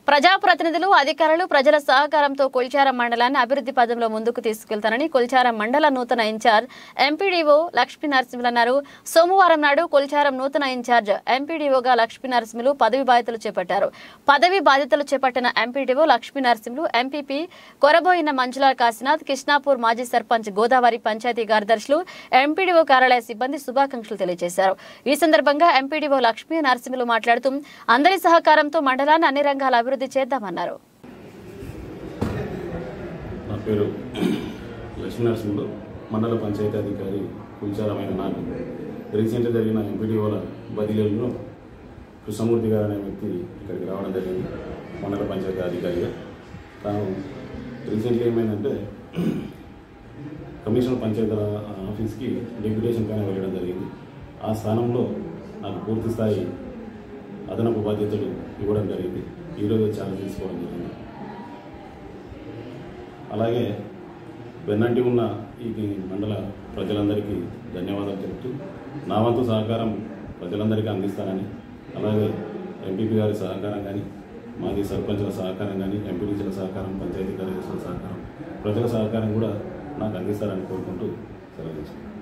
ప్రజాప్రతినిధులు అధికారులు ప్రజల సహకారంతో కొల్చారం మండలాన్ని అభివృద్ధి పదంలో ముందుకు తీసుకెళ్తారని కొల్చారం మండల నూతన ఇన్ఛార్జ్ ఎంపీడీఓ లక్ష్మీ నరసింహులు అన్నారు సోమవారం నాడు కొల్చారం నూతన ఇన్ఛార్జ్ ఎంపీడీఓగా లక్ష్మీ నరసింహులు పదవి బాధ్యతలు చేపట్టారు పదవి బాధ్యతలు చేపట్టిన ఎంపీడీఓ లక్ష్మీ నరసింహులు ఎంపీపీ కొరబోయిన మంజుల కాశీనాథ్ కృష్ణాపూర్ మాజీ సర్పంచ్ గోదావరి పంచాయతీ కార్యదర్శులు ఎంపీడీఓ కార్యాలయ సిబ్బంది శుభాకాంక్షలు తెలియజేశారు ఈ సందర్భంగా ఎంపీడీఓ లక్ష్మీ నరసింహులు మాట్లాడుతూ అందరి సహకారంతో మండలాన్ని అన్ని రంగాల అభివృద్ధి చేద్దామన్నారు నా పేరు లక్ష్మీనరసింహుడు మండల పంచాయతీ అధికారి కుల్చారమైన నాకు రీసెంట్గా జరిగిన ఎంపీడీఓల బదిలీలో కృష్ణమూర్తి గారు అనే వ్యక్తి ఇక్కడికి రావడం జరిగింది మండల పంచాయతీ అధికారిగా తాను రీసెంట్గా ఏమైందంటే కమిషనర్ పంచాయతీల ఆఫీస్కి డెప్యుటేషన్ పైన వెళ్ళడం జరిగింది ఆ స్థానంలో నాకు పూర్తి స్థాయి అదనపు బాధ్యతలు ఇవ్వడం జరిగింది ఈరోజు చాలా తీసుకోవడం జరిగింది అలాగే వెన్నంటి ఉన్న ఈ మండల ప్రజలందరికీ ధన్యవాదాలు చెబుతూ నా వంతు సహకారం ప్రజలందరికీ అందిస్తానని అలాగే ఎంపీపీ గారి సహకారం కానీ మాజీ సర్పంచుల సహకారం కానీ ఎంపీడీసీల సహకారం పంచాయతీ కార్యదర్శుల సహకారం ప్రజల సహకారం కూడా నాకు అందిస్తారని కోరుకుంటూ సెలవు తీసుకుంటాను